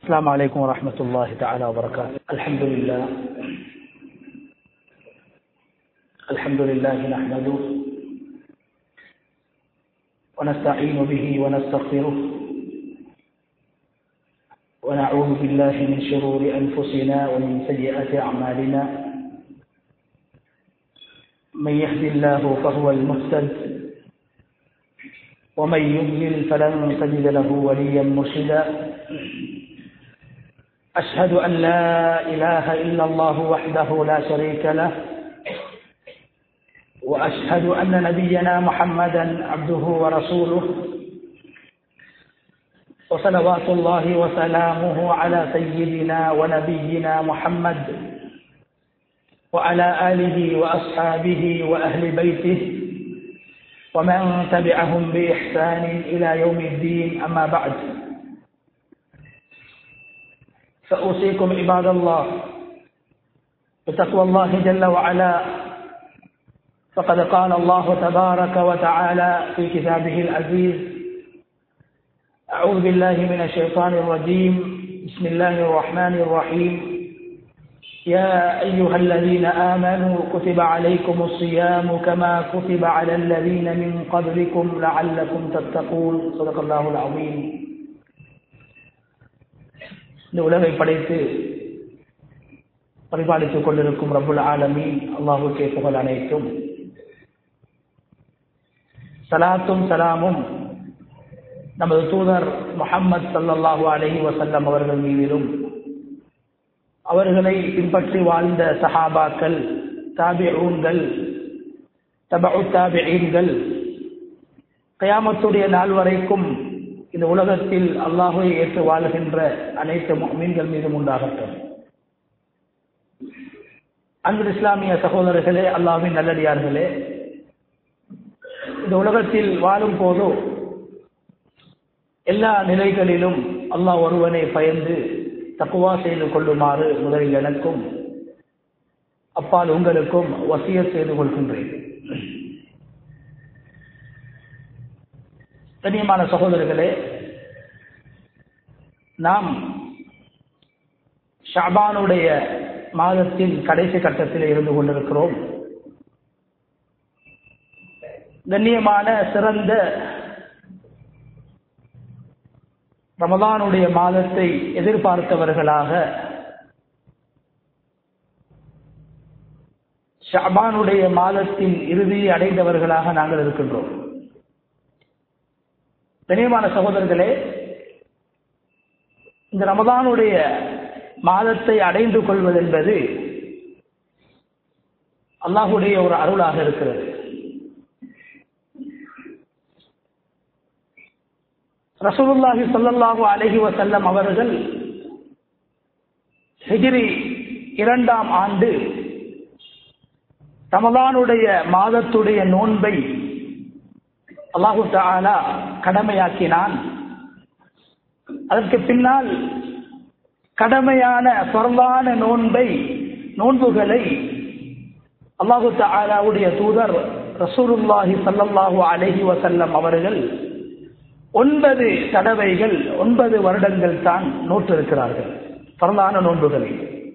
السلام عليكم ورحمة الله تعالى وبركاته الحمد لله الحمد لله نحمده ونستعين به ونستغفره ونعوذ بالله من شرور أنفسنا ومن سيئات أعمالنا من يهد الله فهو المهتد ومن يضلل فلن تجد له وليا مرشدا أشهد أن لا إله إلا الله وحده لا شريك له وأشهد أن نبينا محمدا عبده ورسوله وصلوات الله وسلامه على سيدنا ونبينا محمد وعلى آله وأصحابه وأهل بيته ومن تبعهم بإحسان إلى يوم الدين أما بعد فأوصيكم عباد الله بتقوى الله جل وعلا فقد قال الله تبارك وتعالى في كتابه العزيز أعوذ بالله من الشيطان الرجيم بسم الله الرحمن الرحيم يا أيها الذين آمنوا كتب عليكم الصيام كما كتب على الذين من قبلكم لعلكم تتقون صدق الله العظيم இந்த உலகை படைத்து பரிபாலித்துக் கொண்டிருக்கும் ரபுல் ஆலமி அல்லாஹுக்கே புகழ் அனைத்தும் சலாத்தும் சலாமும் நமது தூதர் முகம்மது சல்லல்லாஹு அலஹி வசல்லம் அவர்கள் மீதிலும் அவர்களை பின்பற்றி வாழ்ந்த சஹாபாக்கள் தாபிஊன்கள் தபு தாபிஈன்கள் கயாமத்துடைய நாள் வரைக்கும் இந்த உலகத்தில் அல்லாஹை ஏற்று வாழ்கின்ற அனைத்து மீன்கள் மீதும் உண்டாகட்டும் அன்பு இஸ்லாமிய சகோதரர்களே அல்லாஹின் நல்லடியார்களே இந்த உலகத்தில் வாழும் போதோ எல்லா நிலைகளிலும் அல்லாஹ் ஒருவனை பயந்து தக்குவா செய்து கொள்ளுமாறு முதலில் எனக்கும் அப்பால் உங்களுக்கும் வசிய செய்து கொள்கின்றேன் கண்ணியமான சகோதரர்களே நாம் ஷாபானுடைய மாதத்தின் கடைசி கட்டத்தில் இருந்து கொண்டிருக்கிறோம் கண்ணியமான சிறந்த ரமதானுடைய மாதத்தை எதிர்பார்த்தவர்களாக ஷாபானுடைய மாதத்தின் இறுதியை அடைந்தவர்களாக நாங்கள் இருக்கின்றோம் கனியமான சகோதரர்களே இந்த ரமதானுடைய மாதத்தை அடைந்து கொள்வது என்பது அல்லாஹுடைய ஒரு அருளாக இருக்கிறது ரசூலுல்லாஹி சொல்லல்லாஹு அலஹி வசல்லம் அவர்கள் ஹிஜிரி இரண்டாம் ஆண்டு ரமதானுடைய மாதத்துடைய நோன்பை அல்லாஹு தாலா கடமையாக்கினான் அதற்கு பின்னால் கடமையான பொருளான நோன்பை நோன்புகளை அல்லாஹு தாலாவுடைய தூதர் ரசூலுல்லாஹி சல்லல்லாஹு அலஹி வசல்லம் அவர்கள் ஒன்பது தடவைகள் ஒன்பது வருடங்கள் தான் நோற்றிருக்கிறார்கள் பரலான நோன்புகளை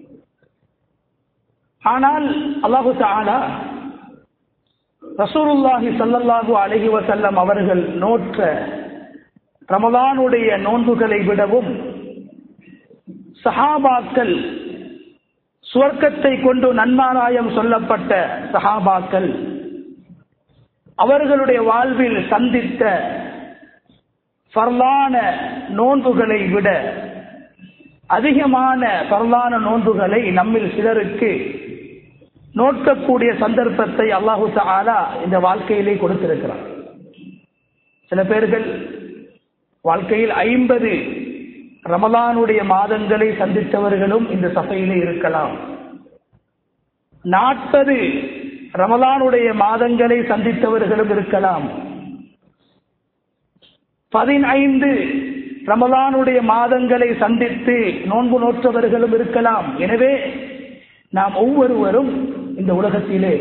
ஆனால் அல்லாஹு தாலா ரசூருல்லாஹி சல்லல்லாஹு அலஹி வசல்லம் அவர்கள் நோற்ற ரமதானுடைய நோன்புகளை விடவும் சஹாபாக்கள் சுவர்க்கத்தை கொண்டு நன்மாராயம் சொல்லப்பட்ட சஹாபாக்கள் அவர்களுடைய வாழ்வில் சந்தித்த பரலான நோன்புகளை விட அதிகமான பரலான நோன்புகளை நம்மில் சிலருக்கு நோக்கக்கூடிய சந்தர்ப்பத்தை அல்லாஹு தாலா இந்த வாழ்க்கையிலே கொடுத்திருக்கிறார் சில பேர்கள் வாழ்க்கையில் ஐம்பது ரமலானுடைய மாதங்களை சந்தித்தவர்களும் இந்த சபையிலே இருக்கலாம் நாற்பது ரமலானுடைய மாதங்களை சந்தித்தவர்களும் இருக்கலாம் பதினைந்து ரமலானுடைய மாதங்களை சந்தித்து நோன்பு நோற்றவர்களும் இருக்கலாம் எனவே நாம் ஒவ்வொருவரும் இந்த உலகத்திலே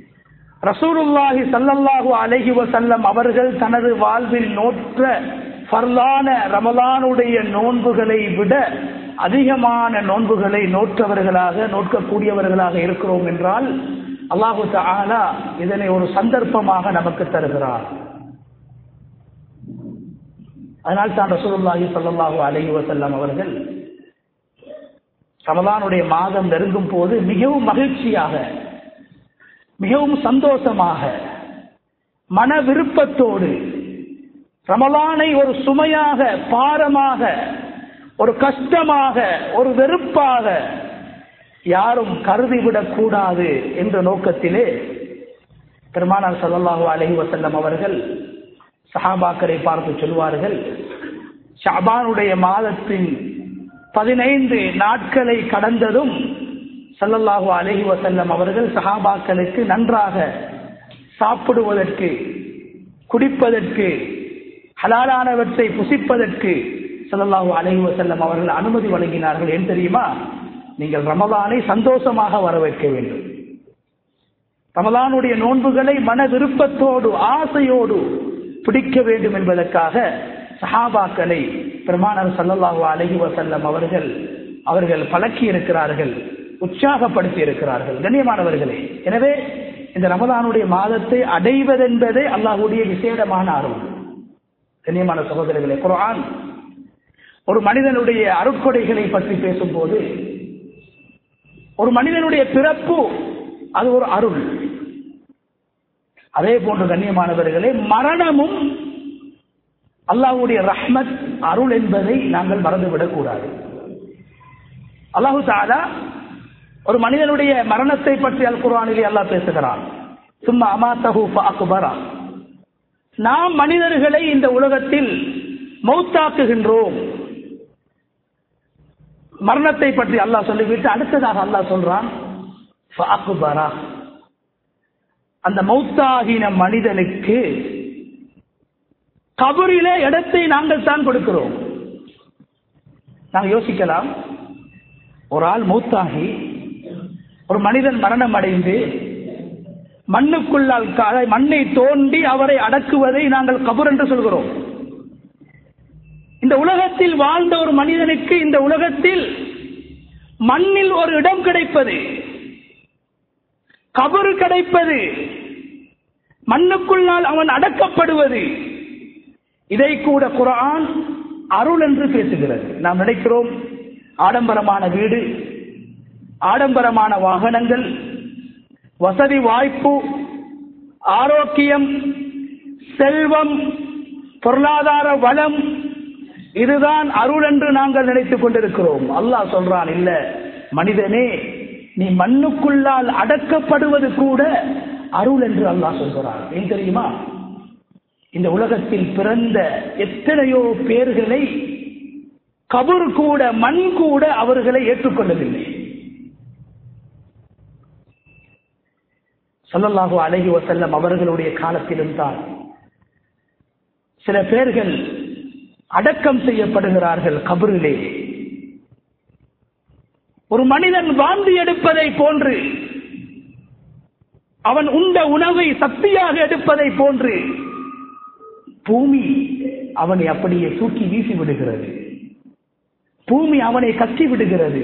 ரசூலுல்லாஹி சல்லல்லாஹு அலைஹி வசல்லம் அவர்கள் தனது வாழ்வில் நோற்ற ஃபர்லான ரமலானுடைய நோன்புகளை விட அதிகமான நோன்புகளை நோற்றவர்களாக நோக்கக்கூடியவர்களாக இருக்கிறோம் என்றால் அல்லாஹு தாலா இதனை ஒரு சந்தர்ப்பமாக நமக்கு தருகிறார் அதனால் தான் ரசூலுல்லாஹி ஸல்லல்லாஹு அலைஹி வஸல்லம் அவர்கள் ரமலானுடைய மாதம் நெருங்கும் போது மிகவும் மகிழ்ச்சியாக மிகவும் சந்தோஷமாக மன விருப்பத்தோடு ரமலானை ஒரு சுமையாக பாரமாக ஒரு கஷ்டமாக ஒரு வெறுப்பாக யாரும் கருதிவிடக் கூடாது என்ற நோக்கத்திலே பெருமானார் ஸல்லல்லாஹு அலைஹி வஸல்லம் அவர்கள் சஹாபாக்களை பார்த்து சொல்வார்கள் ஷாபானுடைய மாதத்தின் பதினைந்து நாட்களை கடந்ததும் ஸல்லல்லாஹு அலைஹி வஸல்லம் அவர்கள் சஹாபாக்களுக்கு நன்றாக சாப்பிடுவதற்கு குடிப்பதற்கு ஹலாலானவற்றை புசிப்பதற்கு ஸல்லல்லாஹு அலைஹி வஸல்லம் அவர்கள் அனுமதி வழங்கினார்கள் ஏன் தெரியுமா நீங்கள் ரமலானை சந்தோஷமாக வரவேற்க வேண்டும் ரமலானுடைய நோன்புகளை மன விருப்பத்தோடு ஆசையோடு பிடிக்க வேண்டும் என்பதற்காக சஹாபாக்களை பெருமானார் ஸல்லல்லாஹு அலைஹி வஸல்லம் அவர்கள் அவர்கள் பழக்கி இருக்கிறார்கள் உற்சாகப்படுத்தி இருக்கிறார்கள் கண்ணியமானவர்களே எனவே இந்த ரமலானுடைய மாதத்தை அடைவதென்பதே அல்லாஹ்வுடைய விசேடமான அருள் கண்ணியமான சகோதரர்களே குர்ஆன் ஒரு மனிதனுடைய அருட்கொடைகளை பற்றி பேசும்போது ஒரு மனிதனுடைய பிறப்பு அது ஒரு அருள் அதே போன்று கண்ணியமானவர்களே மரணமும் அல்லாஹ்வுடைய ரஹ்மத் அருள் என்பதை நாங்கள் மறந்துவிடக் கூடாது அல்லாஹு தாலா ஒரு மனிதனுடைய மரணத்தை பற்றி அல் குர்ஆனிலே அல்லாஹ் பேசுகிறான் சும்மா அமாத்தஹு ஃபஅக்பரா நாம் மனிதர்களை இந்த உலகத்தில் மௌத்தாக்குகின்றோம் மரணத்தை பற்றி அல்லாஹ் சொல்லிவிட்டு அடுத்ததாக அல்லாஹ் சொல்றான் ஃபஅக்பரா அந்த மௌத்தாகின மனிதனுக்கு கபரிலே இடத்தை நாங்கள் தான் கொடுக்கிறோம் நாங்கள் யோசிக்கலாம் ஒரு ஆள் மூத்தாகி ஒரு மனிதன் மரணம் அடைந்து மண்ணுக்குள்ளால் க- மண்ணை தோண்டி அவரை அடக்குவதை நாங்கள் கபர் என்று சொல்கிறோம் இந்த உலகத்தில் வாழ்ந்த ஒரு மனிதனுக்கு இந்த உலகத்தில் மண்ணில் ஒரு இடம் கிடைப்பது கபரு கிடைப்பது மண்ணுக்குள்ளால் அவன் அடக்கப்படுவது இதை கூட குர்ஆன் அருள் என்று பேசுகிறது நாம் நினைக்கிறோம் ஆடம்பரமான வீடு ஆடம்பரமான வாகனங்கள் வசதி வாய்ப்பு ஆரோக்கியம் செல்வம் பொருளாதார வளம் இதுதான் அருள் என்று நாங்கள் நினைத்துக் கொண்டிருக்கிறோம் அல்லாஹ் சொல்றான் இல்ல மனிதனே நீ மண்ணுக்குள்ளால் அடக்கப்படுவது கூட அருள் என்று அல்லாஹ் சொல்கிறான் ஏன் தெரியுமா இந்த உலகத்தில் பிறந்த எத்தனையோ பேர்களை கபர் கூட மண் கூட அவர்களை ஏற்றுக்கொள்ளவில்லை ஸல்லல்லாஹு அலைஹி வஸல்லம் அவர்களுடைய காலத்திலும் தான் சில பேர்கள் அடக்கம் செய்யப்படுகிறார்கள் கபரிலே ஒரு மனிதன் வாந்தி எடுப்பதை போன்று அவன் உண்ட உணவை சக்தியாக எடுப்பதை போன்று பூமி அவனை அப்படியே தூக்கி வீசி விடுகிறது பூமி அவனை கக்கி விடுகிறது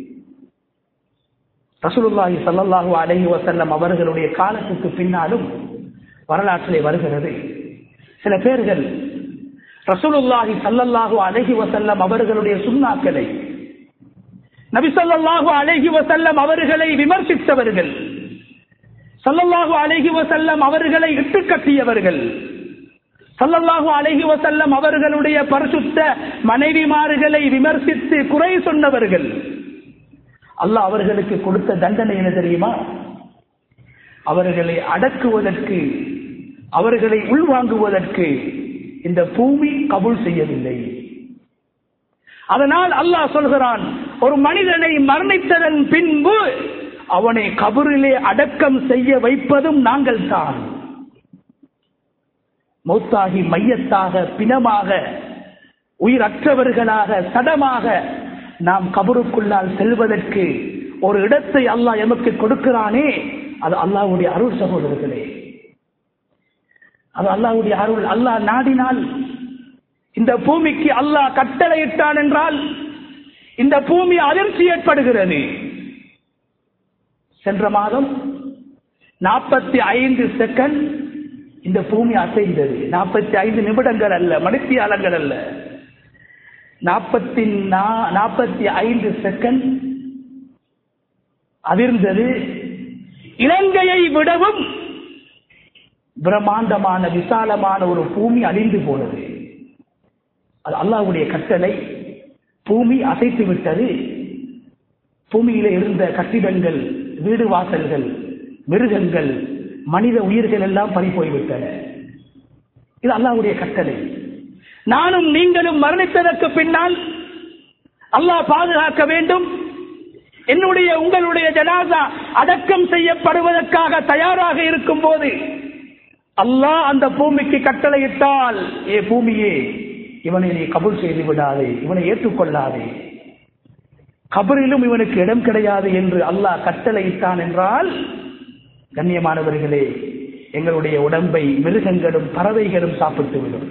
ரசூலுல்லாஹி ஸல்லல்லாஹு அலைஹி வஸல்லம் அவர்களுடைய காலத்துக்கு பின்னாலும் வரலாற்றிலே வருகிறது சில பேர்கள் ரசூலுல்லாஹி ஸல்லல்லாஹு அலைஹி வஸல்லம் அவர்களுடைய சுன்னாக்களை நபி ஸல்லல்லாஹு அலைஹி வஸல்லம் அவர்களை விமர்சித்தவர்கள் ஸல்லல்லாஹு அலைஹி வஸல்லம் அவர்களை இட்டுக்கட்டியவர்கள் ஸல்லல்லாஹு அலைஹி வஸல்லம் அவர்களுடைய பரிசுத்த மனைவிமார்களை விமர்சித்து குறை சொன்னவர்கள் அல்லாஹ் அவர்களுக்கு கொடுத்த தண்டனை என்ன தெரியுமா அவர்களை அடக்குவதற்கு அவர்களை உள்வாங்குவதற்கு இந்த பூமி கபூல் செய்யவில்லை அதனால் அல்லாஹ் சொல்கிறான் ஒரு மனிதனை மரணித்ததன் பின்பு அவனை கபரிலே அடக்கம் செய்ய வைப்பதும் நாங்கள் தான் மௌத்தாகி மையத்தாக பிணமாக உயிரற்றவர்களாக சடமாக நாம் கபருக்குள்ளால் செல்வதற்கு ஒரு இடத்தை அல்லாஹ் எமக்கு கொடுக்கிறானே அது அல்லாஹ்வுடைய அருள் சகோதரர்களே அது அல்லாஹ்வுடைய அருள் அல்லாஹ் நாடினால் இந்த பூமிக்கு அல்லாஹ் கட்டளையிட்டான் என்றால் இந்த பூமி அதிர்ச்சி ஏற்படுகிறது சென்ற மாதம் நாற்பத்தி ஐந்து செகண்ட் இந்த பூமி அசைந்தது நாற்பத்தி ஐந்து நிமிடங்கள் அல்ல மணித்தியாலங்கள் அல்ல நாற்பத்தி நாற்பத்தி ஐந்து செகண்ட் அதிர்ந்தது இலங்கையை விடவும் பிரம்மாண்டமான விசாலமான ஒரு பூமி அழிந்து போனது அது அல்லாஹ்வுடைய கட்டளை பூமி அசைத்து விட்டது பூமியில இருந்த கட்டிடங்கள் வீடு வாசல்கள் மிருகங்கள் மனித உயிர்கள் எல்லாம் பறி போய்விட்டன இது அல்லாஹ்வுடைய கட்டளை நானும் நீங்களும் மரணித்ததற்கு பின்னால் அல்லாஹ் பாதுகாக்க வேண்டும் என்னுடைய உங்களுடைய ஜனாசா அடக்கம் செய்யப்படுவதற்காக தயாராக இருக்கும் போது அல்லாஹ் அந்த பூமிக்கு கட்டளையிட்டால் ஏ பூமியே இவனை நீ கபூல் செய்து விடாதே இவனை ஏற்றுக்கொள்ளாதே கபரிலும் இவனுக்கு இடம் கிடையாது என்று அல்லாஹ் கட்டளையிட்டான் என்றால் கண்ணியமானவர்களே எங்களுடைய உடம்பை மிருகங்களும் பறவைகளும் சாப்பிட்டு விடும்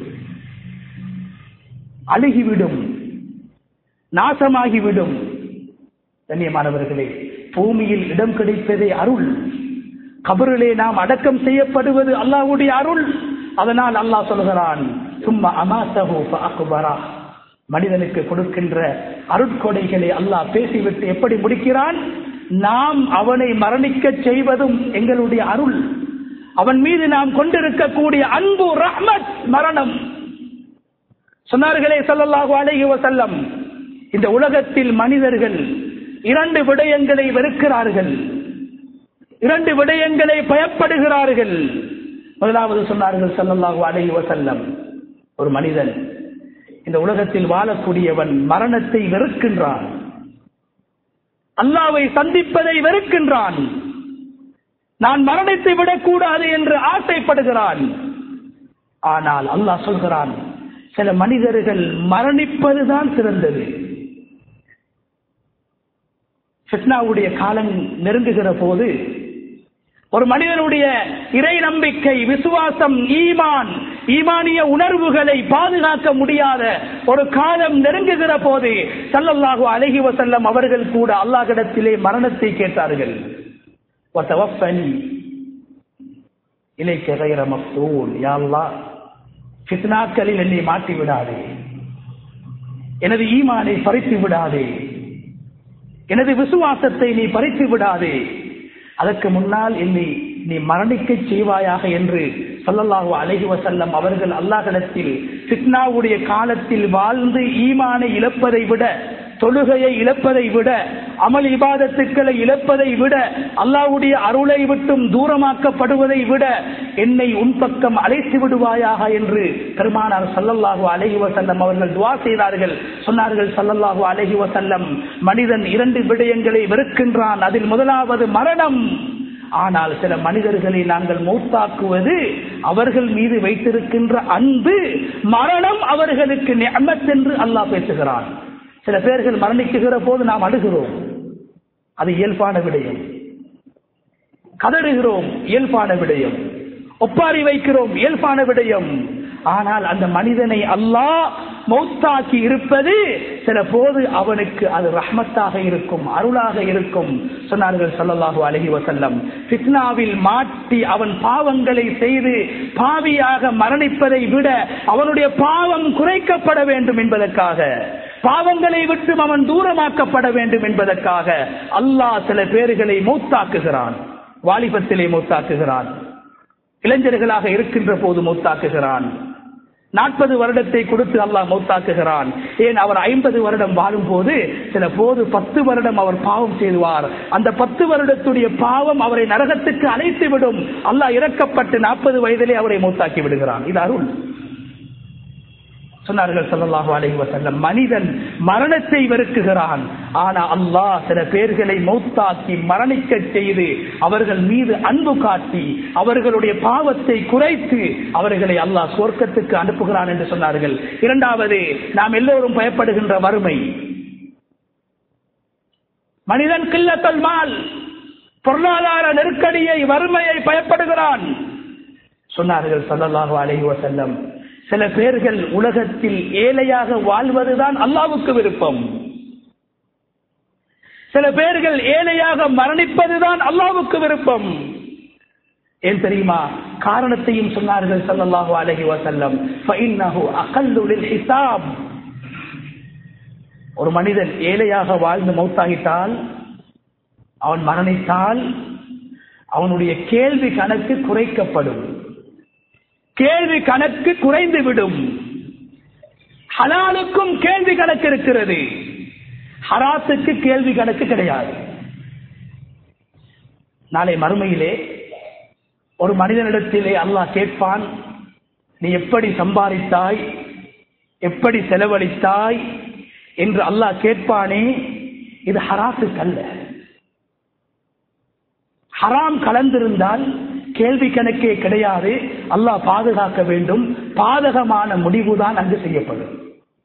அழுகிவிடும் நாசமாகிவிடும் கண்ணியமானவர்களே பூமியில் இடம் கிடைப்பதே அருள் கபரிலே நாம் அடக்கம் செய்யப்படுவது அல்லாஹ்வுடைய அருள் அதனால் அல்லாஹ் சொல்கிறான் சும்மா அமாசஹு அக்பரா மனிதனுக்கு கொடுக்கின்ற அருட்கொடைகளை அல்லாஹ் பேசிவிட்டு எப்படி முடிக்கிறான் நாம் அவனை மரணிக்க செய்வதும் எங்களுடைய அருள் அவன் மீது நாம் கொண்டிருக்கக்கூடிய அன்பு ரஹ்மத் மரணம் சொன்னார்களே ஸல்லல்லாஹு அலைஹி வஸல்லம் இந்த உலகத்தில் மனிதர்கள் இரண்டு விடயங்களை வெறுக்கிறார்கள் இரண்டு விடயங்களை பயப்படுகிறார்கள் முதலாவது சொன்னார்கள் ஸல்லல்லாஹு அலைஹி வஸல்லம் ஒரு மனிதன் இந்த உலகத்தில் வாழக்கூடியவன் மரணத்தை வெறுக்கின்றான் அல்லாவை சந்திப்பதை வெறுக்கின்றான் நான் மரணித்து விடக்கூடாது என்று ஆசைப்படுகிறான் ஆனால் அல்லாஹ் சொல்கிறான் சில மனிதர்கள் மரணிப்பதுதான் சிறந்தது ஃபித்னாவுடைய காலம் நெருங்குகிற போது ஒரு மனிதனுடைய இறை நம்பிக்கை விசுவாசம் ஈமான் ஈமானிய உணர்வுகளை பாதுகாக்க முடியாத ஒரு காலம் நெருங்குகிற போது சல்லல்லாஹு அலைஹி வஸல்லம் அவர்கள் கூட அல்லாஹ்விடத்திலே மரணத்தை கேட்டார்கள் வதவஃபனி இலைக்க கைர மஃதூல் யா அல்லாஹ் ஃபித்னாக்களில் என்னை மாட்டி விடாதே எனது ஈமானை பறித்து விடாதே எனது விசுவாசத்தை நீ பறித்து விடாதே அதற்கு முன்னால் என்னை நீ மரணிக்க செய்வாயாக என்று சொல்லல்லாஹு அலைஹி வசல்லம் அவர்கள் அல்லாஹிடத்தில் ஃபித்னாவுடைய காலத்தில் வாழ்ந்து ஈமானை இழப்பதை விட தொழுகையை இழப்பதை விட அமல் இபாதத்துக்களை இழப்பதை விட அல்லாஹ்வுடைய அருளை விட்டும் தூரமாக்கப்படுவதை விட என்னை உன் பக்கம் அழைத்து விடுவாயாக என்று பெருமானார் சல்லல்லாஹு அலைஹி வசல்லம் அவர்கள் துவா செய்தார்கள் சொன்னார்கள் சல்லல்லாஹு அலைஹி வசல்லம் மனிதன் இரண்டு விடயங்களை வெறுக்கின்றான் அதில் முதலாவது மரணம் ஆனால் சில மனிதர்களை நாங்கள் மௌத்தாக்குவது அவர்கள் மீது வைத்திருக்கின்ற அன்பு மரணம் அவர்களுக்கு நியமத் என்று அல்லாஹ் பேசுகிறான் சில பேர்கள் மரணிக்குகிற போது நாம் அழுகிறோம் அது இயல்பான விடயம் கதறுகிறோம் இயல்பான விடயம் ஒப்பாரி வைக்கிறோம் இயல்பான விடயம் ஆனால் அந்த மனிதனை அல்லாஹ் மௌத்தாக்கி இருப்பது சில போது அவனுக்கு அது ரஹ்மத்தாக இருக்கும் அருளாக இருக்கும் சொன்னார்கள் ஸல்லல்லாஹு அலைஹி வஸல்லம் ஃபித்னாவில் மாட்டி அவன் பாவங்களை செய்து பாவியாக மரணிப்பதை விட அவனுடைய பாவம் குறைக்கப்பட வேண்டும் என்பதற்காக பாவங்களை விட்டு அவன் தூரமாக்கப்பட வேண்டும் என்பதற்காக அல்லாஹ் சில பேர்களை மூத்தாக்குகிறான் வாலிபத்திலே மூத்தாக்குகிறான் இளைஞர்களாக இருக்கின்ற போது மூத்தாக்குகிறான் நாற்பது வருடத்தை கொடுத்து அல்லாஹ் மௌத்தாக்குகிறான் ஏன் அவர் ஐம்பது வருடம் வாழும் போது சில போது பத்து வருடம் அவர் பாவம் செய்வார் அந்த பத்து வருடத்துடைய பாவம் அவரை நரகத்துக்கு அழைத்து விடும் அல்லாஹ் இறக்கப்பட்டு நாற்பது வயதிலே அவரை மௌத்தாக்கி விடுகிறான் இது அருள் சொன்னார்கள் ஸல்லல்லாஹு அலைஹி வஸல்லம் மனிதன் மரணத்தை வெறுக்குகிறான் ஆனா அல்லாஹ் சில பேர்களை மௌத்தாக்கி மரணிக்க செய்து அவர்கள் மீது அன்பு காட்டி அவர்களுடைய பாவத்தை குறைத்து அவர்களை அல்லாஹ் சொர்க்கத்துக்கு அனுப்புகிறான் என்று சொன்னார்கள் இரண்டாவது நாம் எல்லோரும் பயப்படுகின்ற வறுமை மனிதன் கில்லத்தல் மால் பொருளாதார நெருக்கடியை வறுமையை பயப்படுகிறான் சொன்னார்கள் ஸல்லல்லாஹு அலைஹி வஸல்லம் சில பேர்கள் உலகத்தில் ஏழையாக வாழ்வதுதான் அல்லாவுக்கு விருப்பம் சில பேர்கள் ஏழையாக மரணிப்பதுதான் அல்லாவுக்கு விருப்பம் ஏன் தெரியுமா காரணத்தையும் சொன்னார்கள் ஸல்லல்லாஹு அலைஹி வஸல்லம் ஃபஇன்னஹு அகல்லு லில் ஹிசாப் ஒரு மனிதன் ஏழையாக வாழ்ந்து மௌத்தாகிட்டால் அவன் மரணித்தால் அவனுடைய கேள்வி கணக்கு குறைக்கப்படும் கேள்வி கணக்கு குறைந்து விடும் ஹலாலுக்கும் கேள்வி கணக்கு இருக்கிறது ஹராத்துக்கு கேள்வி கணக்கு கிடையாது நாளை மறுமையிலே ஒரு மனிதனிடத்திலே அல்லாஹ் கேட்பான் நீ எப்படி சம்பாதித்தாய் எப்படி செலவழித்தாய் என்று அல்லாஹ் கேட்பானே இது ஹராத்துக்கு அல்ல ஹராம் கலந்திருந்தால் கேள்வி கணக்கே கிடையாது அல்லாஹ் பாதுகாக்க வேண்டும் பாதகமான முடிவுதான் அங்கு செய்யப்படும்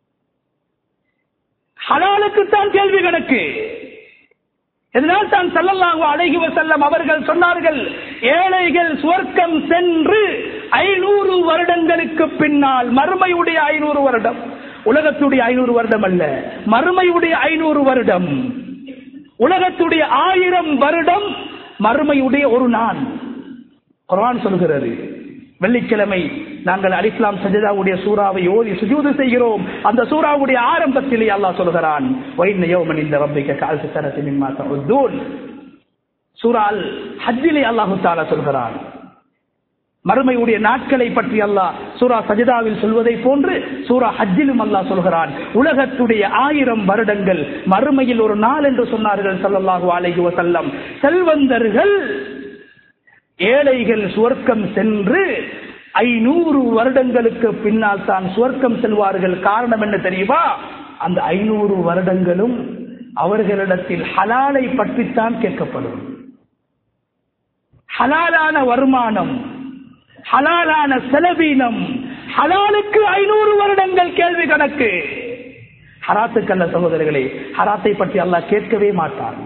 ஹலாலுக்குத்தான் கேள்வி கணக்கு இதனால் தான் சல்லல்லாஹு அலைஹி வஸல்லம் அவர்கள் சொன்னார்கள் ஏழைகள் சுவர்க்கம் சென்று ஐநூறு வருடங்களுக்கு பின்னால் மறுமையுடைய ஐநூறு வருடம் உலகத்துடைய ஐநூறு வருடம் அல்ல மறுமையுடைய ஐநூறு வருடம் உலகத்துடைய ஆயிரம் வருடம் மறுமையுடைய ஒரு நாள் குர்ஆன் சொல்கிறது வெள்ளிக்கிழமை நாங்கள் அலிஸ்லாம் சஜிதாவுடைய சூறாவை ஓதி சுஜூது செய்கிறோம் அந்த சூறாவுடைய ஆரம்பத்திலே அல்லாஹ் சொல்கிறான் வைன்ன யௌமன் இந்த ரப்பிக்க கால்சி சனத்தி மிம்மா தஉத்தூன் சூறால் ஹஜ்ஜிலே அல்லாஹு தஆலா சொல்கிறான் மறுமையுடைய நாட்களை பற்றி அல்லாஹ் சூரா சஜிதாவில் சொல்வதை போன்று சூரா ஹஜ்ஜிலும் அல்லாஹ் சொல்கிறான் உலகத்துடைய ஆயிரம் வருடங்கள் மறுமையில் ஒரு நாள் என்று சொன்னார்கள் ஸல்லல்லாஹு அலைஹி வஸல்லம் செல்வந்தர்கள் ஏழைகள் சுவர்க்கம் சென்று ஐநூறு வருடங்களுக்கு பின்னால் தான் சுவர்க்கம் செல்வார்கள் காரணம் என்ன தெரியுமா அந்த ஐநூறு வருடங்களும் அவர்களிடத்தில் ஹலாலை பற்றித்தான் கேட்கப்படும் ஹலாலான வருமானம் ஹலாலான செலவீனம் ஹலாலுக்கு ஐநூறு வருடங்கள் கேள்வி கணக்கு ஹராத்துக்கல்ல சகோதரர்களே ஹராத்தை பற்றி அல்லாஹ் கேட்கவே மாட்டான்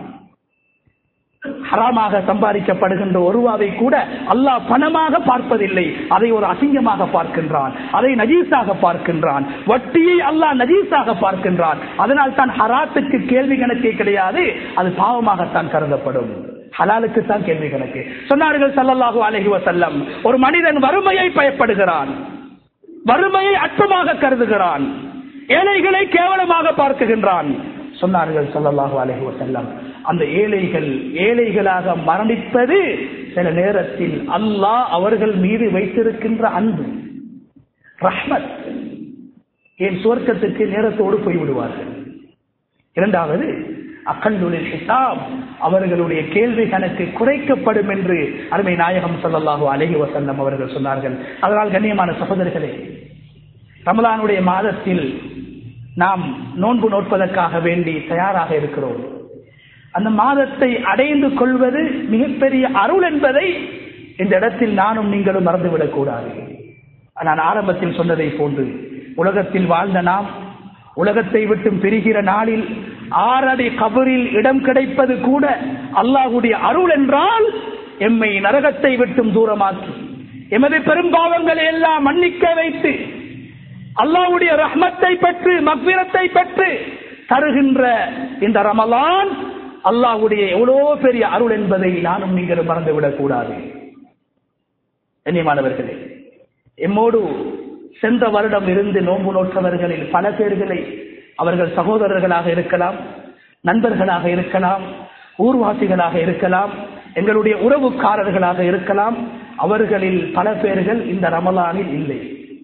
ஹராமாக சம்பாதிக்கப்படுகின்ற ஒருவாவை கூட அல்லாஹ் பணமாக பார்ப்பதில்லை அதை ஒரு அசிங்கமாக பார்க்கின்றான் அதை நஜீஸாக பார்க்கின்றான் வட்டியை அல்லாஹ் நஜீஸாக பார்க்கின்றான் அதனால் தான் ஹராத்துக்கு கேள்வி கணக்கே கிடையாது அது பாவமாகத்தான் கருதப்படும் ஹலாலுக்கு தான் கேள்வி கணக்கு சொன்னார்கள் சல்லல்லாஹு அலைஹி வஸல்லம் ஒரு மனிதன் வறுமையை பயப்படுகிறான் வறுமையை அற்பமாக கருதுகிறான் ஏழைகளை கேவலமாக பார்க்குகின்றான் சொன்னார்கள் சல்லல்லாஹு அலைஹி வஸல்லம் அந்த ஏழைகள் ஏழைகளாக மரணிப்பது சில நேரத்தில் அல்லாஹ் அவர்கள் மீது வைத்திருக்கின்ற அன்பு ரஹ்மத் என் சுவர்க்கத்துக்கு நேரத்தோடு போய்விடுவார்கள் இரண்டாவது அக்கல்லுலில் ஹிசாப் அவர்களுடைய கேள்வி கணக்கு குறைக்கப்படும் என்று அருமை நாயகம் ஸல்லல்லாஹு அலைஹி வஸல்லம் அவர்கள் சொன்னார்கள் அதனால் கண்ணியமான சகோதரர்களே ரமலானுடைய மாதத்தில் நாம் நோன்பு நோட்பதற்காக வேண்டி தயாராக இருக்கிறோம் அந்த மாதத்தை அடைந்து கொள்வது மிகப்பெரிய அருள் என்பதை இந்த இடத்தில் நானும் நீங்களும் மறந்துவிடக் கூடாது நான் ஆரம்பத்தில் சொன்னதை போன்று உலகத்தில் வாழ்ந்த நாம் உலகத்தை விட்டு பிரிகிற நாளில் ஆறடி கபரில் இடம் கிடைப்பது கூட அல்லாஹுடைய அருள் என்றால் எம்மை நரகத்தை விட்டும் தூரமாக்கி எமது பெரும்பாவங்களை எல்லாம் மன்னிக்க வைத்து அல்லாஹ்வுடைய ரஹ்மத்தை பெற்று மக்விரத்தை பெற்று தருகின்ற இந்த ரமலான் அல்லாஹ்வுடைய எவ்வளோ பெரிய அருள் என்பதை நானும் நீங்களும் மறந்துவிடக் கூடாது கண்ணியமானவர்களே எம்மோடு சென்ற வருடம் இருந்து நோன்பு நோற்றவர்களில் பல பேர்களை அவர்கள் சகோதரர்களாக இருக்கலாம் நண்பர்களாக இருக்கலாம் ஊர்வாசிகளாக இருக்கலாம் எங்களுடைய உறவுக்காரர்களாக இருக்கலாம் அவர்களில் பல பேர்கள் இந்த ரமலானில் இல்லை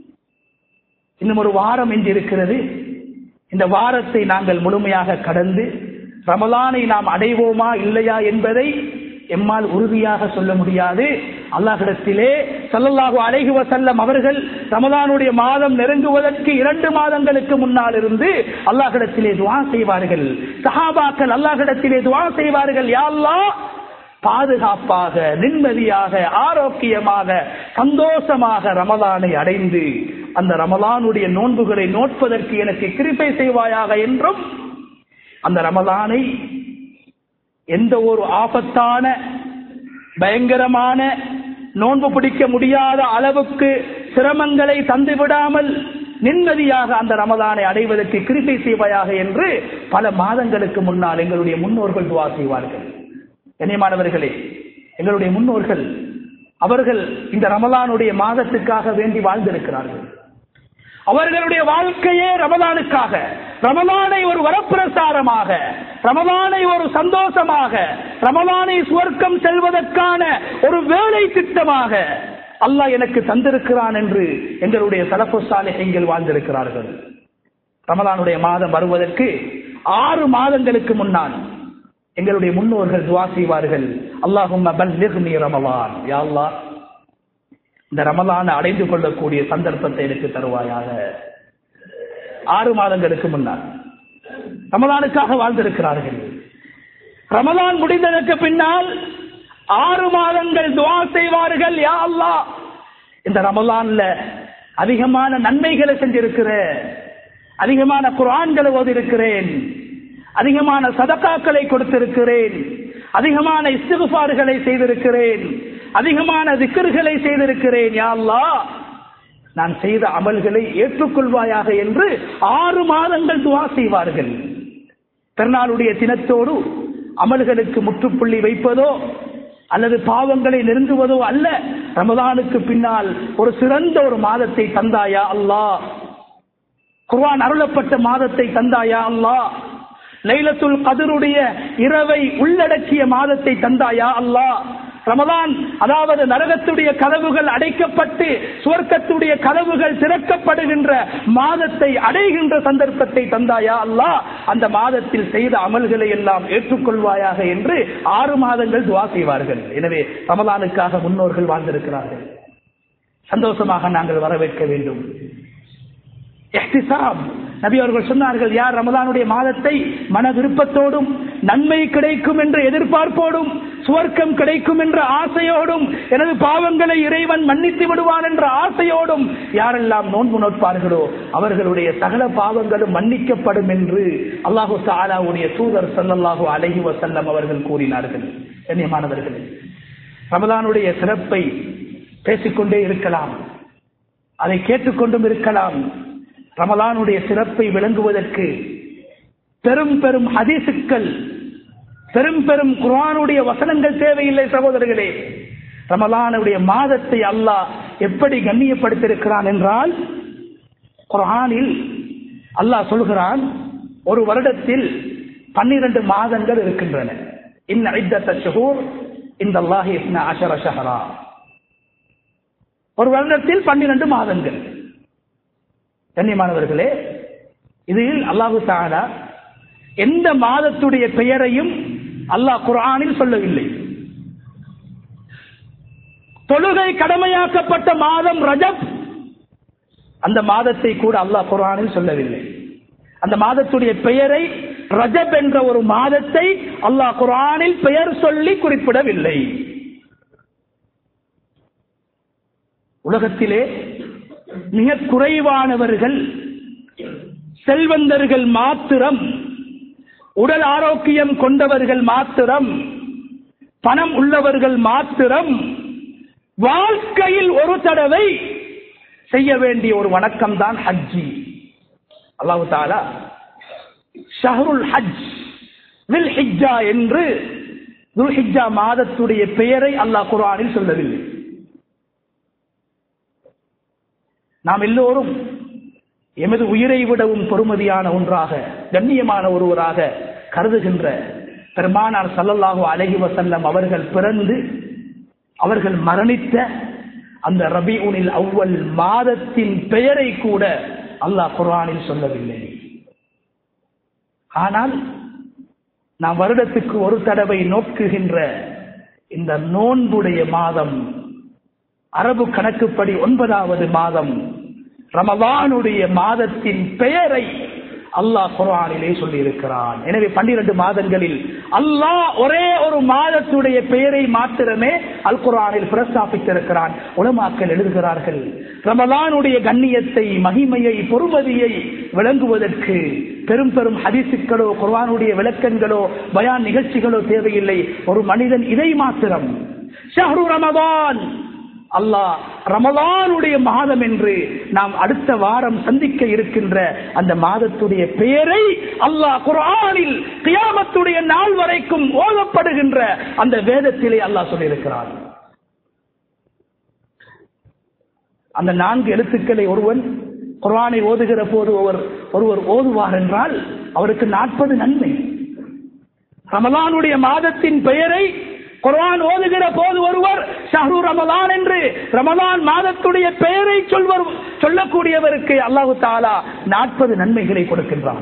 இன்னும் ஒரு வாரம் என்று இருக்கிறது இந்த வாரத்தை நாங்கள் முழுமையாக கடந்து ரமலானை நாம் அடைவோமா இல்லையா என்பதை எம்மால் உறுதியாக சொல்ல முடியாது அல்லாஹிடத்திலே சல்லல்லாஹு அலைஹி வசல்லம் அவர்கள் ரமலானுடைய மாதம் நெருங்குவதற்கு இரண்டு மாதங்களுக்கு முன்னால் இருந்து அல்லாஹிடத்திலே துவா செய்வார்கள் சஹாபாக்கள் அல்லாஹிடத்திலே துவா செய்வார்கள் யா அல்லாஹ் பாதுகாப்பாக நிம்மதியாக ஆரோக்கியமாக சந்தோஷமாக ரமலானை அடைந்து அந்த ரமலானுடைய நோன்புகளை நோட்பதற்கு எனக்கு கிருப்பை செய்வாயாக என்றும் அந்த ரமலானை எந்த ஒரு ஆபத்தான பயங்கரமான நோன்பு பிடிக்க முடியாத அளவுக்கு சிரமங்களை தந்து விடாமல் நிம்மதியாக அந்த ரமதானை அடைவதற்கு கிருபை செய்வாயாக என்று பல மாதங்களுக்கு முன்னால் எங்களுடைய முன்னோர்கள் துவா செய்வார்கள் கண்ணியமானவர்களே எங்களுடைய முன்னோர்கள் அவர்கள் இந்த ரமலானுடைய மாதத்துக்காக வேண்டி வாழ்ந்திருக்கிறார்கள் அவர்களுடைய வாழ்க்கையே ரமலானுக்காக ரமலானை ஒரு வரப்பிரசாரமாக ரமலானை ஒரு சந்தோஷமாக ரமலானை சுவர்க்கம் செல்வதற்கான ஒரு வேலை திட்டமாக அல்லாஹ் எனக்கு தந்திருக்கிறான் என்று எங்களுடைய சலப்பு சாலைகள் வாழ்ந்திருக்கிறார்கள் ரமலானுடைய மாதம் வருவதற்கு ஆறு மாதங்களுக்கு முன்னால் எங்களுடைய முன்னோர்கள் துவா செய்வார்கள் அல்லாஹும் ரமலான் யா அல்லாஹ் இந்த ரமலான அடைந்து கொள்ளக்கூடிய சந்தர்ப்பத்தை எனக்கு தருவாயாக ஆறு மாதங்களுக்கு முன்னால் ரமலானுக்காக வாழ்ந்திருக்கிறார்கள் ரமலான் முடிந்ததற்கு பின்னால் ஆறு மாதங்கள் துவா செய்வார்கள் யா அல்லாஹ் இந்த ரமலான்ல அதிகமான நன்மைகளை செஞ்சிருக்கிற அதிகமான குரான்களை ஓதிருக்கிறேன் அதிகமான சதக்காக்களை கொடுத்திருக்கிறேன் அதிகமான இஸ்திகுபாறுகளை செய்திருக்கிறேன் அதிகமான திக்கர்களை செய்திருக்கிறேன் யா அல்லாஹ் நான் செய்த அமல்களை ஏற்றுக்கொள்வாயாக என்று ஆறு மாதங்கள் துவா செய்வார்கள் பெருநாளுடைய தினத்தோடு அமல்களுக்கு முற்றுப்புள்ளி வைப்பதோ அல்லது பாவங்களை நெருங்குவதோ அல்ல ரமதானுக்கு பின்னால் ஒரு சிறந்த ஒரு மாதத்தை தந்தாயா அல்லாஹ் குர்ஆன் அருளப்பட்ட மாதத்தை தந்தாயா அல்லாஹ் லைலத்துல் கதருடைய இரவை உள்ளடக்கிய மாதத்தை தந்தாயா அல்லாஹ் ரமதான் அதாவது நரகத்துடைய கதவுகள் அடைக்கப்பட்டு சுவர்க்கத்துடைய கதவுகள் திறக்கப்படுகின்ற மாதத்தை அடைகின்ற சந்தர்ப்பத்தை தந்தாயா அல்லாஹ் அந்த மாதத்தில் செய்த அமல்களை எல்லாம் ஏற்றுக்கொள்வாயாக என்று ஆறு மாதங்கள் துவா செய்வார்கள் எனவே ரமலானுக்காக முன்னோர்கள் வாழ்ந்திருக்கிறார்கள் சந்தோஷமாக நாங்கள் வரவேற்க வேண்டும் எஹ்திசாம் நபி அவர்கள் சொன்னார்கள் யார் ரமலானுடைய மாதத்தை மன விருப்பத்தோடும் நன்மை கிடைக்கும் என்ற எதிர்பார்ப்போடும் சுவர்க்கம் கிடைக்கும் என்ற ஆசையோடும் எனது பாவங்களை இறைவன் மன்னித்து விடுவான் என்ற ஆசையோடும் யாரெல்லாம் நோன்பு நோட்பார்களோ அவர்களுடைய சகல பாவங்களும் மன்னிக்கப்படும் என்று அல்லாஹு தாலாவுடைய தூதர் சல்லல்லாஹு அலஹி வசல்லம் அவர்கள் கூறினார்கள் கண்ணியமானவர்களே ரமலானுடைய சிறப்பை பேசிக்கொண்டே இருக்கலாம் அதை கேட்டுக்கொண்டும் இருக்கலாம் ரமலானுடைய சிறப்பை விளங்குவதற்கு பெரும் பெரும் ஹதீசுக்கள் பெரும் பெரும் குரானுடைய வசனங்கள் தேவையில்லை சகோதரர்களே ரமலானுடைய மாதத்தை அல்லாஹ் எப்படி கண்ணியப்படுத்தியிருக்கிறான் என்றால் குரானில் அல்லாஹ் சொல்கிறான் ஒரு வருடத்தில் பன்னிரண்டு மாதங்கள் இருக்கின்றன இன்ன ஐத்தூர் இந்த அல்லாஹி அஷர ஷஹரா ஒரு வருடத்தில் பன்னிரண்டு மாதங்கள் கண்ணியமானவர்களே இதில் அல்லாஹு தாலா எந்த மாதத்துடைய பெயரையும் அல்லாஹ் குரானில் சொல்லவில்லை தொழுகை கடமையாக்கப்பட்ட மாதம் ரஜப் அந்த மாதத்தை கூட அல்லாஹ் குரானில் சொல்லவில்லை அந்த மாதத்துடைய பெயரை ரஜப் என்ற ஒரு மாதத்தை அல்லாஹ் குரானில் பெயர் சொல்லி குறிப்பிடவில்லை உலகத்திலே மிக குறைவானவர்கள் செல்வந்தர்கள் மாத்திரம் உடல் ஆரோக்கியம் கொண்டவர்கள் மாத்திரம் பணம் உள்ளவர்கள் மாத்திரம் வாழ்க்கையில் ஒரு தடவை செய்ய வேண்டிய ஒரு வணக்கம் தான் ஹஜ்ஜி அல்லாஹு தாலா ஷஹருல் ஹஜ் வில் ஹிஜ்ஜா என்று துல்ஹிஜா மாதத்துடைய பெயரை அல்லாஹ் குரானில் சொல்லவில்லை நாம் எல்லோரும் எமது உயிரை விடவும் பொறுமதியான ஒன்றாக கண்ணியமான ஒருவராக கருதுகின்ற பெருமானார் சல்லல்லாஹு அலஹி வசல்லம் அவர்கள் பிறந்து அவர்கள் மரணித்த அந்த ரபிஉனில் அவ்வல் மாதத்தின் பெயரை கூட அல்லாஹ் குர்ஆனில் சொல்லவில்லை ஆனால் நாம் வருடத்துக்கு ஒரு தடவை நோக்குகின்ற இந்த நோன்புடைய மாதம் அரபு கணக்குப்படி ஒன்பதாவது மாதம் ரமவானுடைய மாதத்தின் பெயரை அல்லாஹ் குரானிலே சொல்லி இருக்கிறான் எனவே பன்னிரண்டு மாதங்களில் அல்லாஹ் ஒரே ஒரு மாதத்துடைய பெயரை மாத்திரமே அல் குரானில் பிரஸ்தாபித்திருக்கிறான் உலமாக்கள் எழுதுகிறார்கள் ரமலானுடைய கண்ணியத்தை மகிமையை பொறுமதியை விளங்குவதற்கு பெரும் பெரும் ஹதிசுக்களோ குர்வானுடைய விளக்கங்களோ பயான் நிகழ்ச்சிகளோ தேவையில்லை ஒரு மனிதன் இதை மாத்திரம் ஷஹ்ரு ரமதான் அல்லாஹ் ரமலானுடைய மாதம் என்று நாம் அடுத்த வாரம் சந்திக்க இருக்கின்ற அந்த மாதத்துடைய பெயரை அல்லாஹ் குர்ஆனில் கியாமத்துடைய நாள் வரைக்கும் ஓதப்படுகின்ற அந்த வேதத்திலே அல்லாஹ் சொல்லியிருக்கிறார் அந்த நான்கு எழுத்துக்களை ஒருவன் குர்ஆனை ஓதுகிற போது ஒருவர் ஒருவர் ஓதுவார் என்றால் அவருக்கு நாற்பது நன்மை ரமலானுடைய மாதத்தின் பெயரை குர்ஆன் ஓதுகிற போது ஒருவர் ஷஹ்ரு ரமலான் என்று ரமலான் மாதத்துடைய பெயரை சொல்வர் சொல்லக்கூடியவருக்கு அல்லாஹு தாலா நாற்பது நன்மைகளை கொடுக்கின்றான்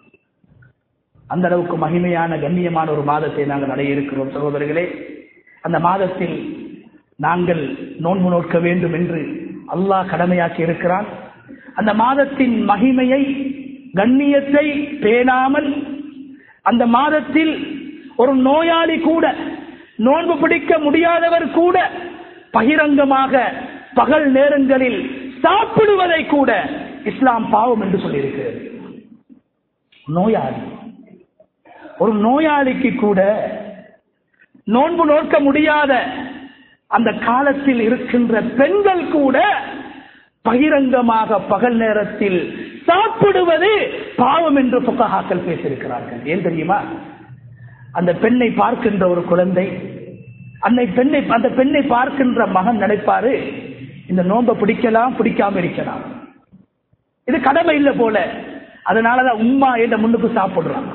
அந்த அளவுக்கு மகிமையான கண்ணியமான ஒரு மாதத்தை நாங்கள் அடைய இருக்கிறோம் சகோதரர்களே அந்த மாதத்தில் நாங்கள் நோன்பு நோக்க வேண்டும் என்று அல்லாஹ் கடமையாக்கி இருக்கிறான் அந்த மாதத்தின் மகிமையை கண்ணியத்தை பேணாமல் அந்த மாதத்தில் ஒரு நோயாளி கூட நோன்பு பிடிக்க முடியாதவர் கூட பகிரங்கமாக பகல் நேரங்களில் சாப்பிடுவதை கூட இஸ்லாம் பாவம் என்று சொல்லியிருக்கிறது நோயாளி ஒரு நோயாளிக்கு கூட நோன்பு நோக்க முடியாத அந்த காலத்தில் இருக்கின்ற பெண்கள் கூட பகிரங்கமாக பகல் நேரத்தில் சாப்பிடுவது பாவம் என்று புக்கஹாக்கள் பேசியிருக்கிறார்கள் ஏன் தெரியுமா அந்த பெண்ணை பார்க்கின்ற ஒரு குழந்தை அன்னை பெண்ணை அந்த பெண்ணை பார்க்கின்ற மகன் நினைப்பாரு இந்த நோன்பை பிடிக்கலாம் பிடிக்காம இருக்கலாம் இது கடமை இல்லை போல அதனாலதான் உம்மா என்ற முன்னுக்கு சாப்பிடுறான்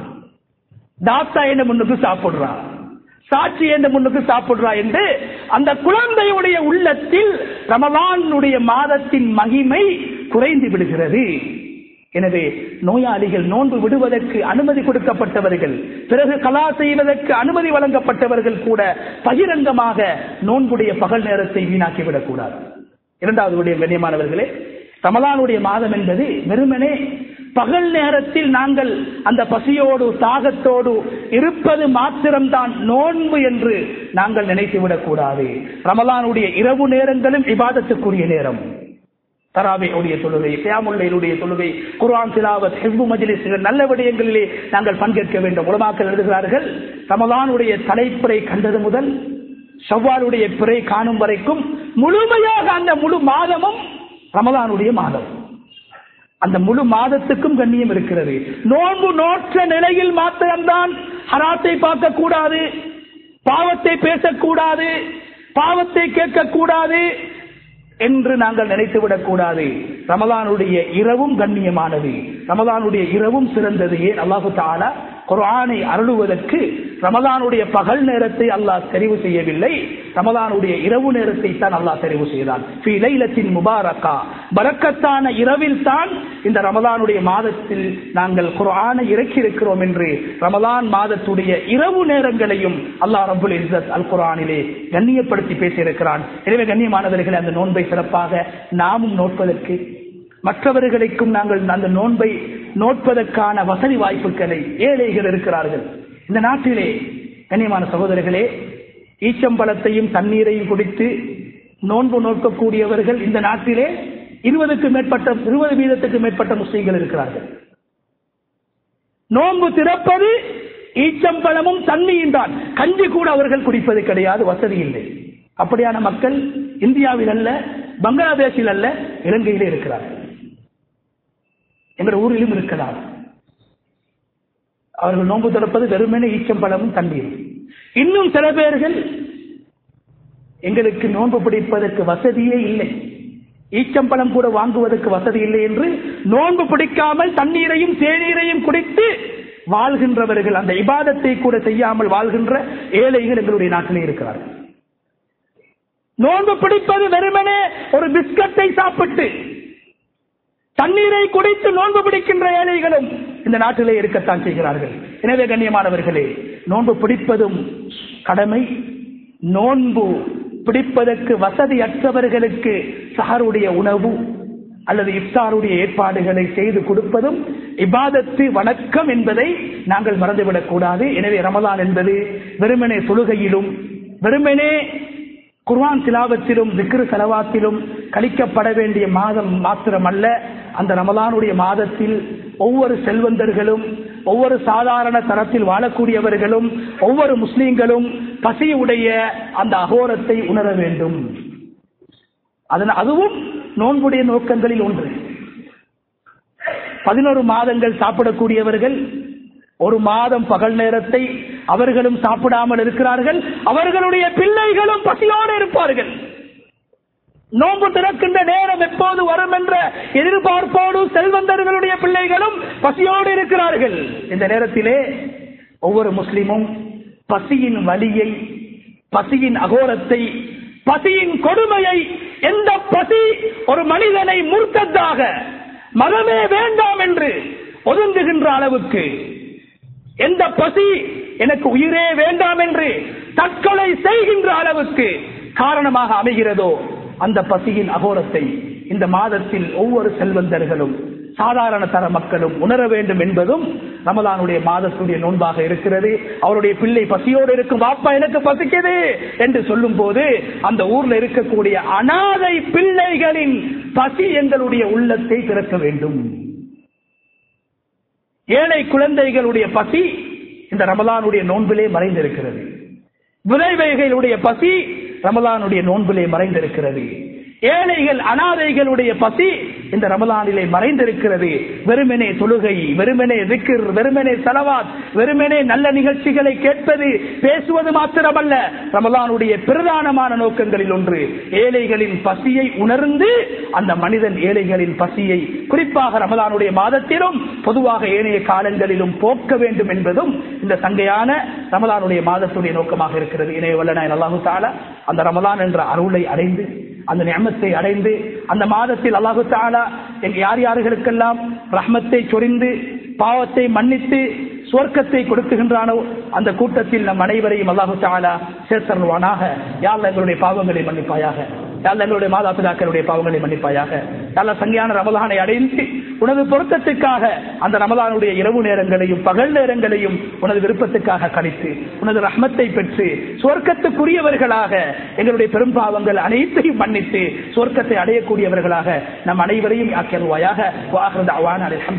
தாத்தா என்ற முன்னுக்கு சாப்பிடுறான் சாட்சி என்ற முன்னுக்கு சாப்பிடுறா என்று அந்த குழந்தையுடைய உள்ளத்தில் ரமலானுடைய மாதத்தின் மகிமை குறைந்து விடுகிறது எனவே நோயாளிகள் நோன்பு விடுவதற்கு அனுமதி கொடுக்கப்பட்டவர்கள் பிறகு கலா செய்வதற்கு அனுமதி வழங்கப்பட்டவர்கள் கூட பகிரங்கமாக நோன்புடைய பகல் நேரத்தை வீணாக்கிவிடக் கூடாது இரண்டாவது விடயம் கண்ணியமானவர்களே ரமலானுடைய மாதம் என்பது வெறுமனே பகல் நேரத்தில் நாங்கள் அந்த பசியோடு தாகத்தோடு இருப்பது மாத்திரம்தான் நோன்பு என்று நாங்கள் நினைத்துவிடக் கூடாது ரமலானுடைய இரவு நேரங்களும் விவாதத்துக்குரிய நேரம் தராவையுடைய தொழுகை சியாமுல்லையுடைய தொழுகை குர்ஆன் திலாவத் ஹிஸ்பு மஜ்லிஸ் நல்ல விடயங்களிலே நாங்கள் பங்கேற்க வேண்டும் உலமாக்கள் எழுதுகிறார்கள் ரமலானுடைய தலைப்புரை கண்டது முதல் செவ்வாலுடைய பிறை காணும் வரைக்கும் முழுமையாக அந்த முழு மாதமும் ரமலானுடைய மாதம் அந்த முழு மாதத்துக்கும் கண்ணியம் இருக்கிறது நோன்பு நோற்ற நிலையில் மாத்திரம்தான் ஹராத்தை பார்க்க கூடாது பாவத்தை பேசக்கூடாது பாவத்தை கேட்கக்கூடாது என்று நாங்கள் நினைத்துவிடக் கூடாது ரமலானுடைய இரவும் கண்ணியமானது ரமலானுடைய இரவும் சிறந்தது ஏன் அல்லாஹு தாலா குர்ஆனை அருளுவதற்கு ரமலானுடைய பகல் நேரத்தை அல்லாஹ் தெரிவு செய்யவில்லை ரமலானுடைய இரவு நேரத்தை தான் அல்லாஹ் தெரிவு செய்தான் லைலத்தின் முபாரக்கா பரக்கத்தான இரவில் தான் இந்த ரமலானுடைய மாதத்தில் நாங்கள் குர்ஆனை இறக்கி இருக்கிறோம் என்று ரமலான் மாதத்துடைய இரவு நேரங்களையும் அல்லாஹ் ரபுல் இஸ்ஸத் அல் குர்ஆனிலே கண்ணியப்படுத்தி பேசியிருக்கிறான் எனவே கண்ணியமானவர்கள் அந்த நோன்பை சிறப்பாக நாமும் நோட்பதற்கு மற்றவர்களுக்கும் நாங்கள் அந்த நோன்பை நோட்பதற்கான வசதி வாய்ப்புகளை ஏழைகள் இருக்கிறார்கள் இந்த நாட்டிலே கண்ணியமான சகோதரர்களே ஈச்சம்பழத்தையும் தண்ணீரையும் குடித்து நோன்பு நோக்கக்கூடியவர்கள் இந்த நாட்டிலே இருபதுக்கு மேற்பட்ட இருபது வீதத்துக்கு மேற்பட்ட முஸ்லீம்கள் இருக்கிறார்கள் நோன்பு திறப்பது ஈச்சம்பழமும் தண்ணியும் தான் கஞ்சி கூட அவர்கள் குடிப்பது கிடையாது வசதி இல்லை அப்படியான மக்கள் இந்தியாவில் அல்ல பங்களாதேஷில் அல்ல இலங்கையிலே இருக்கிறார்கள் எங்கள் ஊரிலும் இருக்கலாம் அவர்கள் நோன்பு திறப்பது வெறுமனே ஈச்சம்பழமும் தண்ணீர் இன்னும் சில பேர்கள் எங்களுக்கு நோன்பு பிடிப்பதற்கு வசதியே இல்லை ஈச்சம்பழம் கூட வாங்குவதற்கு வசதி இல்லை என்று நோன்பு பிடிக்காமல் தண்ணீரையும் தேநீரையும் குடித்து வாழ்கின்றவர்கள் அந்த இபாதத்தை கூட செய்யாமல் வாழ்கின்ற ஏழைகள் எங்களுடைய நாட்டிலே இருக்கிறார்கள் நோன்பு பிடிப்பது வெறுமனே ஒரு பிஸ்கட்டை சாப்பிட்டு தண்ணீரை குடித்து நோன்பு பிடிக்கின்ற ஏழைகளும் இந்த நாட்டிலே இருக்கத்தான் செய்கிறார்கள் எனவே கண்ணியமானவர்களே நோன்பு பிடிப்பதும் கடமை நோன்பு பிடிப்பதற்கு வசதியற்றவர்களுக்கு சஹருடைய உணவு அல்லது இஃப்தாருடைய ஏற்பாடுகளை செய்து கொடுப்பதும் இபாதத்து வணக்கம் என்பதை நாங்கள் மறந்துவிடக் கூடாது எனவே ரமலான் என்பது வெறுமனே தொழுகையிலும் வெறுமனே குர்வான் சிலாவத்திலும் விக்ரு செலவாத்திலும் கழிக்கப்பட வேண்டிய மாதம் மாத்திரமல்ல அந்த ரமலானுடைய மாதத்தில் ஒவ்வொரு செல்வந்தர்களும் ஒவ்வொரு சாதாரண தரத்தில் வாழக்கூடியவர்களும் ஒவ்வொரு முஸ்லீம்களும் பசியுடைய அந்த அகோரத்தை உணர வேண்டும் அதன் அதுவும் நோன்புடைய நோக்கங்களில் ஒன்று பதினோரு மாதங்கள் சாப்பிடக்கூடியவர்கள் ஒரு மாதம் பகல் நேரத்தை அவர்களும் சாப்பிடாமல் இருக்கிறார்கள் அவர்களுடைய பிள்ளைகளும் பசியோடு இருப்பார்கள் நோன்பு திறக்கின்ற நேரம் எப்போது வரும் என்ற எதிர்பார்ப்போடு செல்வந்தர்களுடைய பிள்ளைகளும் பசியோடு இருக்கிறார்கள் இந்த நேரத்திலே ஒவ்வொரு முஸ்லிமும் பசியின் வலியை பசியின் அகோரத்தை பசியின் கொடுமையை எந்த பசி ஒரு மனிதனை முர்த்ததாக மதமே வேண்டாம் என்று ஒதுங்குகின்ற அளவுக்கு எந்த பசி எனக்கு உயிரே வேண்டாம் என்று தற்கொலை செய்கின்ற அளவுக்கு காரணமாக அமைகிறதோ அந்த பசியின் அகோரத்தை இந்த மாதத்தில் ஒவ்வொரு செல்வந்தர்களும் சாதாரண தர மக்களும் உணர வேண்டும் என்பதும் ரமலானுடைய மாதத்துடைய நோன்பாக இருக்கிறது அவருடைய பிள்ளை பசியோடு இருக்கும் பாப்பா எனக்கு பசிக்குது என்று சொல்லும் போது அந்த ஊர்ல இருக்கக்கூடிய அனாதை பிள்ளைகளின் பசி எங்களுடைய உள்ளத்தை திறக்க வேண்டும் ஏழை குழந்தைகளுடைய பசி இந்த ரமலானுடைய நோன்பிலே மறைந்திருக்கிறது விளைவைகளுடைய பசி ரமலானுடைய நோன்பிலே மறைந்திருக்கிறது ஏழைகள் அனாதைகளுடைய பசி இந்த ரமலானிலே மறைந்திருக்கிறது வெறுமனே தொழுகை வெறுமனே திக்ர் வெறுமனே செலவாத் வெறுமனே நல்ல நிகழ்ச்சிகளை கேட்பது பேசுவது மாத்திரமல்ல ரமலானுடைய பிரதானமான நோக்கங்களில் ஒன்று ஏழைகளின் பசியை உணர்ந்து அந்த மனிதன் ஏழைகளின் பசியை குறிப்பாக ரமலானுடைய மாதத்திலும் பொதுவாக ஏனைய காலங்களிலும் போக்க வேண்டும் என்பதும் இந்த சங்கையான ரமலானுடைய மாதத்துடைய நோக்கமாக இருக்கிறது இணைய வல்லநாயன் அல்லாஹு தாலா அந்த ரமலான் என்ற அருளை அடைந்து அந்த நியமத்தை அடைந்து அந்த மாதத்தில் அல்லாஹு தாலா எங்க யார் யார்களுக்கெல்லாம் ரஹ்மத்தை சொரிந்து பாவத்தை மன்னித்து சுவர்க்கத்தை கொடுக்குகின்றானோ அந்த கூட்டத்தில் நம் அனைவரையும் அல்லாஹு தாலா சேர்த்தருவானாக யாழ் எங்களுடைய பாவங்களை மன்னிப்பாயாக யாழ் எங்களுடைய மாதா பிதாக்களுடைய பாவங்களை மன்னிப்பாயாக யாழ் சங்கியான ரமலானை அடைந்து உனது பொருத்தத்துக்காக அந்த ரமலானுடைய இரவு நேரங்களையும் பகல் நேரங்களையும் உனது விருப்பத்துக்காக கழித்து உனது ரஹ்மத்தை பெற்று சுவர்க்கத்துக்குரியவர்களாக எங்களுடைய பெரும் பாவங்கள் அனைத்தையும் மன்னித்து சுவர்க்கத்தை அடையக்கூடியவர்களாக நம் அனைவரையும் ஆக்கியருவாயாக வாகரது அவான